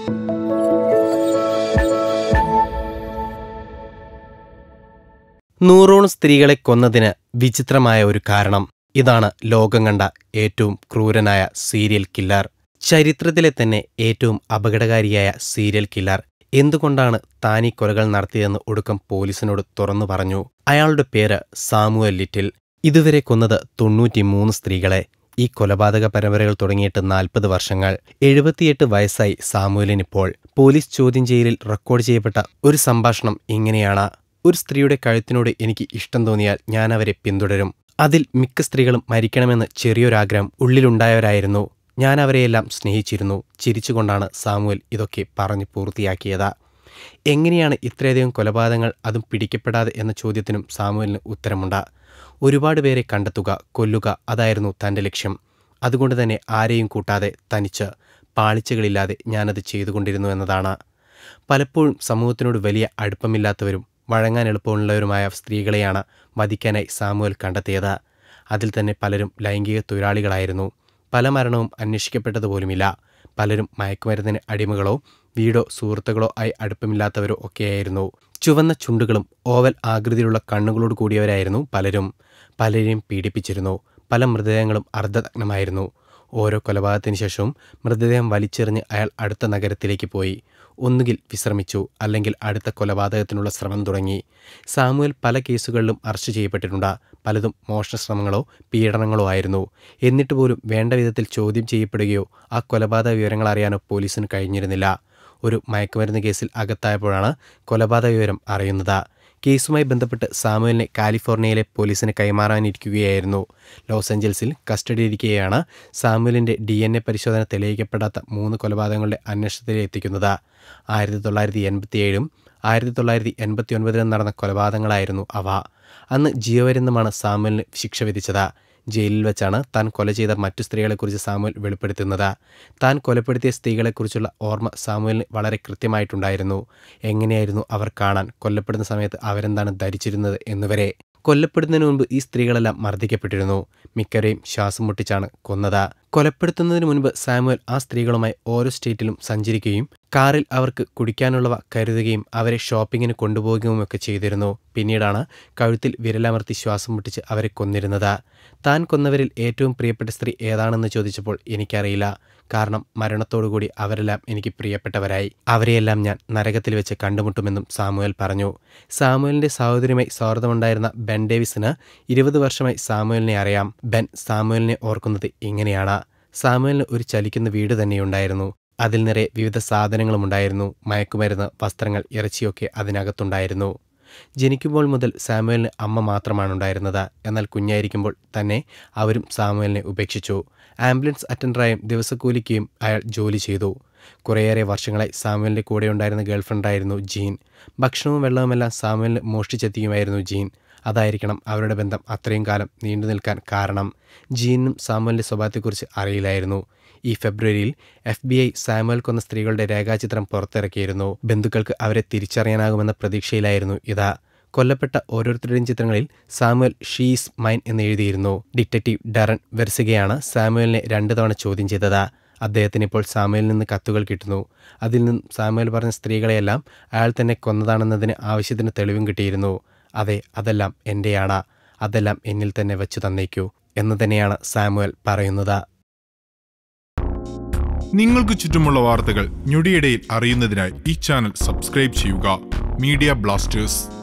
നൂറോളം സ്ത്രീകളെ കൊന്നതിന് വിചിത്രമായ ഒരു കാരണം ഇതാണ് ലോകം കണ്ട ഏറ്റവും ക്രൂരനായ സീരിയൽ കില്ലർ ചരിത്രത്തിലെ തന്നെ ഏറ്റവും അപകടകാരിയായ സീരിയൽ കില്ലർ എന്തുകൊണ്ടാണ് താൻ ഈ കൊലകൾ നടത്തിയതെന്ന് ഒടുക്കം പോലീസിനോട് തുറന്നു പറഞ്ഞു അയാളുടെ പേര് സാമുവൽ ലിറ്റിൽ ഇതുവരെ കൊന്നത് തൊണ്ണൂറ്റിമൂന്ന് സ്ത്രീകളെ ഈ കൊലപാതക പരമ്പരകൾ തുടങ്ങിയിട്ട് നാൽപ്പത് വർഷങ്ങൾ എഴുപത്തിയെട്ട് വയസ്സായി സാമുവലിനിപ്പോൾ പോലീസ് ചോദ്യം ചെയ്യലിൽ റെക്കോർഡ് ചെയ്യപ്പെട്ട ഒരു സംഭാഷണം ഇങ്ങനെയാണ് ഒരു സ്ത്രീയുടെ കഴുത്തിനോട് എനിക്ക് ഇഷ്ടം തോന്നിയാൽ ഞാൻ അവരെ പിന്തുടരും അതിൽ മിക്ക സ്ത്രീകളും മരിക്കണമെന്ന് ചെറിയൊരാഗ്രഹം ഉള്ളിലുണ്ടായവരായിരുന്നു ഞാൻ അവരെയെല്ലാം സ്നേഹിച്ചിരുന്നു ചിരിച്ചുകൊണ്ടാണ് സാമുവൽ ഇതൊക്കെ പറഞ്ഞു പൂർത്തിയാക്കിയത് എങ്ങനെയാണ് ഇത്രയധികം കൊലപാതകങ്ങൾ അതും പിടിക്കപ്പെടാതെ എന്ന ചോദ്യത്തിനും സാമുവലിന് ഉത്തരമുണ്ട് ഒരുപാട് പേരെ കണ്ടെത്തുക കൊല്ലുക അതായിരുന്നു തൻ്റെ ലക്ഷ്യം അതുകൊണ്ട് തന്നെ ആരെയും കൂട്ടാതെ തനിച്ച് പാളിച്ചകളില്ലാതെ ഞാനത് ചെയ്തുകൊണ്ടിരുന്നു എന്നതാണ് പലപ്പോഴും സമൂഹത്തിനോട് വലിയ അടുപ്പമില്ലാത്തവരും വഴങ്ങാൻ എളുപ്പമുള്ളവരുമായ സ്ത്രീകളെയാണ് വധിക്കാനായി സാമുവൽ കണ്ടെത്തിയത് അതിൽ തന്നെ പലരും ലൈംഗിക തൊഴിലാളികളായിരുന്നു പല മരണവും അന്വേഷിക്കപ്പെട്ടതുപോലുമില്ല പലരും മയക്കുമരുന്നിന് അടിമകളോ വീടോ സുഹൃത്തുക്കളോ ആയി അടുപ്പമില്ലാത്തവരോ ഒക്കെയായിരുന്നു ചുവന്ന ചുണ്ടുകളും ഓവൽ ആകൃതിയിലുള്ള കണ്ണുകളോട് കൂടിയവരായിരുന്നു പലരും പലരെയും പീഡിപ്പിച്ചിരുന്നു പല മൃതദേഹങ്ങളും അർദ്ധനഗ്നമായിരുന്നു ഓരോ കൊലപാതകത്തിന് ശേഷവും മൃതദേഹം വലിച്ചെറിഞ്ഞ് അയാൾ അടുത്ത നഗരത്തിലേക്ക് പോയി ഒന്നുകിൽ വിശ്രമിച്ചു അല്ലെങ്കിൽ അടുത്ത കൊലപാതകത്തിനുള്ള ശ്രമം തുടങ്ങി സാമുവൽ പല കേസുകളിലും അറസ്റ്റ് ചെയ്യപ്പെട്ടിട്ടുണ്ട് പലതും മോഷണശ്രമങ്ങളോ പീഡനങ്ങളോ ആയിരുന്നു എന്നിട്ട് പോലും വേണ്ട വിധത്തിൽ ചോദ്യം ചെയ്യപ്പെടുകയോ ആ കൊലപാതക വിവരങ്ങൾ അറിയാനോ പോലീസിന് കഴിഞ്ഞിരുന്നില്ല ഒരു മയക്കുമരുന്ന് കേസിൽ അകത്തായപ്പോഴാണ് കൊലപാതക വിവരം അറിയുന്നത് കേസുമായി ബന്ധപ്പെട്ട് സാമുവലിനെ കാലിഫോർണിയയിലെ പോലീസിന് കൈമാറാനിരിക്കുകയായിരുന്നു ലോസ് ഏഞ്ചൽസിൽ കസ്റ്റഡിയിരിക്കെയാണ് സാമുവലിൻ്റെ ഡി എൻ എ പരിശോധന തെളിയിക്കപ്പെടാത്ത മൂന്ന് കൊലപാതകങ്ങളുടെ അന്വേഷണത്തിൽ എത്തിക്കുന്നത് ആയിരത്തി തൊള്ളായിരത്തി എൺപത്തിയേഴും ആയിരത്തി തൊള്ളായിരത്തി എൺപത്തി ഒൻപതിലും നടന്ന കൊലപാതകങ്ങളായിരുന്നു അവ അന്ന് ജീവപര്യന്തമാണ് സാമുവലിന് ശിക്ഷ വിധിച്ചത് ജയിലിൽ വെച്ചാണ് താൻ കൊല ചെയ്ത മറ്റു സ്ത്രീകളെക്കുറിച്ച് സാമുവൽ വെളിപ്പെടുത്തുന്നത് താൻ കൊലപ്പെടുത്തിയ സ്ത്രീകളെക്കുറിച്ചുള്ള ഓർമ്മ സാമുവലിന് വളരെ കൃത്യമായിട്ടുണ്ടായിരുന്നു എങ്ങനെയായിരുന്നു അവർ കാണാൻ കൊല്ലപ്പെടുന്ന സമയത്ത് അവരെന്താണ് ധരിച്ചിരുന്നത് എന്നുവരെ കൊല്ലപ്പെടുന്നതിന് മുൻപ് ഈ സ്ത്രീകളെല്ലാം മർദ്ദിക്കപ്പെട്ടിരുന്നു മിക്കവരെയും ശ്വാസം മുട്ടിച്ചാണ് കൊന്നത് കൊലപ്പെടുത്തുന്നതിന് മുൻപ് സാമുവൽ ആ സ്ത്രീകളുമായി ഓരോ സ്റ്റേറ്റിലും സഞ്ചരിക്കുകയും കാറിൽ അവർക്ക് കുടിക്കാനുള്ളവ കരുതുകയും അവരെ ഷോപ്പിങ്ങിന് കൊണ്ടുപോകുകയുമൊക്കെ ചെയ്തിരുന്നു പിന്നീടാണ് കഴുത്തിൽ വിരലമർത്തി ശ്വാസം മുട്ടിച്ച് അവരെ കൊന്നിരുന്നത് താൻ കൊന്നവരിൽ ഏറ്റവും പ്രിയപ്പെട്ട സ്ത്രീ ഏതാണെന്ന് ചോദിച്ചപ്പോൾ എനിക്കറിയില്ല കാരണം മരണത്തോടുകൂടി അവരെല്ലാം എനിക്ക് പ്രിയപ്പെട്ടവരായി അവരെയെല്ലാം ഞാൻ നരകത്തിൽ വെച്ച് കണ്ടുമുട്ടുമെന്നും സാമുവൽ പറഞ്ഞു സാമുവലിന്റെ സഹോദരിയുമായി സൗഹൃദമുണ്ടായിരുന്ന ബെൻ ഡേവിസിന് ഇരുപത് വർഷമായി സാമുവലിനെ അറിയാം ബെൻ സാമുവലിനെ ഓർക്കുന്നത് ഇങ്ങനെയാണ് സാമുവലിന് ഒരു ചലിക്കുന്ന വീട് തന്നെയുണ്ടായിരുന്നു അതിൽ നിറയെ വിവിധ സാധനങ്ങളും ഉണ്ടായിരുന്നു മയക്കുമരുന്ന് വസ്ത്രങ്ങൾ ഇറച്ചിയൊക്കെ അതിനകത്തുണ്ടായിരുന്നു ജനിക്കുമ്പോൾ മുതൽ സാമുവലിന് അമ്മ മാത്രമാണ് ഉണ്ടായിരുന്നത് എന്നാൽ കുഞ്ഞായിരിക്കുമ്പോൾ തന്നെ അവരും സാമുവലിനെ ഉപേക്ഷിച്ചു ആംബുലൻസ് അറ്റൻഡറായും ദിവസക്കൂലിക്കുകയും അയാൾ ജോലി ചെയ്തു കുറേയേറെ വർഷങ്ങളായി സാമുവലിൻ്റെ കൂടെ ഉണ്ടായിരുന്ന ഗേൾഫ്രണ്ടായിരുന്നു ജീൻ ഭക്ഷണവും വെള്ളവുമെല്ലാം സാമുവലിന് മോഷ്ടിച്ചെത്തിക്കുമായിരുന്നു ജീൻ അതായിരിക്കണം അവരുടെ ബന്ധം അത്രയും കാലം നീണ്ടു നിൽക്കാൻ കാരണം ജീനും സാമുവലിൻ്റെ സ്വഭാവത്തെക്കുറിച്ച് അറിയില്ലായിരുന്നു ഈ ഫെബ്രുവരിയിൽ എഫ് ബി ഐ സാമുവൽ കൊന്ന സ്ത്രീകളുടെ രേഖാചിത്രം പുറത്തിറക്കിയിരുന്നു ബന്ധുക്കൾക്ക് അവരെ തിരിച്ചറിയാനാകുമെന്ന പ്രതീക്ഷയിലായിരുന്നു ഇതാ കൊല്ലപ്പെട്ട ഓരോരുത്തരുടെയും ചിത്രങ്ങളിൽ സാമുവൽ ഷീസ് മൈൻ എന്ന് എഴുതിയിരുന്നു ഡിറ്റക്റ്റീവ് ഡറൻ വെർസികയാണ് സാമുവലിനെ രണ്ടു തവണ ചോദ്യം ചെയ്തത് അദ്ദേഹത്തിന് ഇപ്പോൾ സാമുവലിൽ നിന്ന് കത്തുകൾ കിട്ടുന്നു അതിൽ നിന്നും സാമുവൽ പറഞ്ഞ സ്ത്രീകളെയെല്ലാം അയാൾ തന്നെ കൊന്നതാണെന്നതിന് ആവശ്യത്തിന് തെളിവും കിട്ടിയിരുന്നു അതെ അതെല്ലാം എൻ്റെയാണ് അതെല്ലാം എന്നിൽ തന്നെ വെച്ചു തന്നേക്കൂ എന്ന് തന്നെയാണ് സാമുവൽ പറയുന്നത് നിങ്ങൾക്ക് ചുറ്റുമുള്ള വാർത്തകൾ ഞൊടിയിടയിൽ അറിയുന്നതിനായി ഈ ചാനൽ സബ്സ്ക്രൈബ് ചെയ്യുക മീഡിയ ബ്ലാസ്റ്റേഴ്സ്